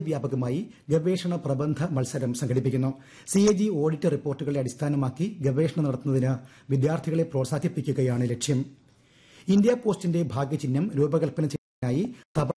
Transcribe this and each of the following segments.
വ്യാപകമായി ഗവേഷണ പ്രബന്ധ മത്സരം സംഘടിപ്പിക്കുന്നു സിഎജി ഓഡിറ്റ് റിപ്പോർട്ടുകളെ അടിസ്ഥാനമാക്കി ഗവേഷണം നടത്തുന്നതിന് വിദ്യാർത്ഥികളെ പ്രോത്സാഹിപ്പിക്കുകയാണ് ലക്ഷ്യം ഇന്ത്യ പോസ്റ്റിന്റെ ഭാഗ്യചിഹ്നം രൂപകൽപ്പന ചെയ്യുന്നതിനായി തപാൽ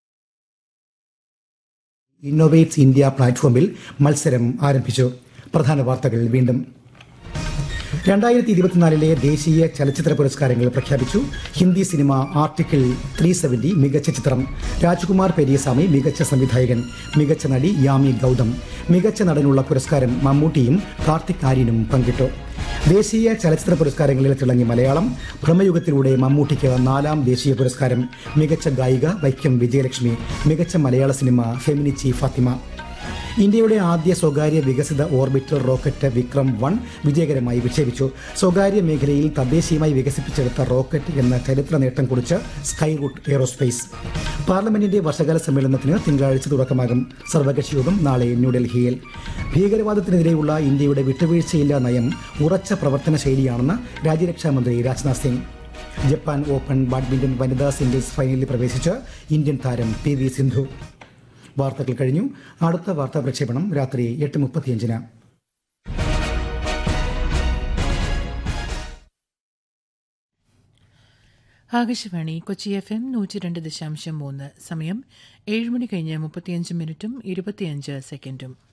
ഇന്നോവേറ്റ്സ് ഇന്ത്യ പ്ലാറ്റ്ഫോമിൽ മത്സരം ആരംഭിച്ചു പ്രധാന വാർത്തകൾ വീണ്ടും രണ്ടായിരത്തി ഇരുപത്തിനാലിലെ ദേശീയ ചലച്ചിത്ര പുരസ്കാരങ്ങൾ പ്രഖ്യാപിച്ചു Hindi cinema article three seventy മികച്ച ചിത്രം രാജ്കുമാർ പെരിയസ്വാമി മികച്ച സംവിധായകൻ മികച്ച നടി യാമി ഗൌതം മികച്ച നടനുള്ള പുരസ്കാരം മമ്മൂട്ടിയും കാർത്തിക് ആര്യനും പങ്കിട്ടു ദേശീയ ചലച്ചിത്ര പുരസ്കാരങ്ങളിൽ തിളങ്ങി മലയാളം ഭ്രമയുഗത്തിലൂടെ മമ്മൂട്ടിക്ക് നാലാം ദേശീയ പുരസ്കാരം മികച്ച ഗായിക വൈക്കം വിജയലക്ഷ്മി മികച്ച മലയാള സിനിമ ഫെമിനിച്ചി ഫാത്തിമ ഇന്ത്യയുടെ ആദ്യ സ്വകാര്യ വികസിത ഓർബിറ്റർ റോക്കറ്റ് വിക്രം വൺ വിജയകരമായി വിക്ഷേപിച്ചു സ്വകാര്യ മേഖലയിൽ തദ്ദേശീയമായി വികസിപ്പിച്ചെടുത്ത റോക്കറ്റ് എന്ന ചരിത്ര നേട്ടം കുറിച്ച് സ്കൈറൂട്ട് എയറോസ്പേസ് പാർലമെന്റിന്റെ വർഷകാല സമ്മേളനത്തിന് തിങ്കളാഴ്ച തുടക്കമാകും സർവകക്ഷി യോഗം നാളെ ന്യൂഡൽഹിയിൽ ഭീകരവാദത്തിനെതിരെയുള്ള ഇന്ത്യയുടെ വിട്ടുവീഴ്ചയില്ലാ നയം ഉറച്ച പ്രവർത്തന ശൈലിയാണെന്ന് രാജ്യരക്ഷാമന്ത്രി Rajnath Singh Japan open badminton വനിതാ സിംഗിൾസ് ഫൈനലിൽ പ്രവേശിച്ച് ഇന്ത്യൻ താരം പി വി സിന്ധു വാർത്തകൾ കഴിഞ്ഞു അടുത്ത വാർത്താ പ്രക്ഷേപണം രാത്രി എട്ട് മുപ്പത്തിയഞ്ചിന് ആകാശവാണി കൊച്ചി എഫ് എം നൂറ്റി രണ്ട് ദശാംശം മൂന്ന് സമയം ഏഴ് മണി കഴിഞ്ഞ് മുപ്പത്തിയഞ്ച് മിനിറ്റും ഇരുപത്തിയഞ്ച് സെക്കൻഡും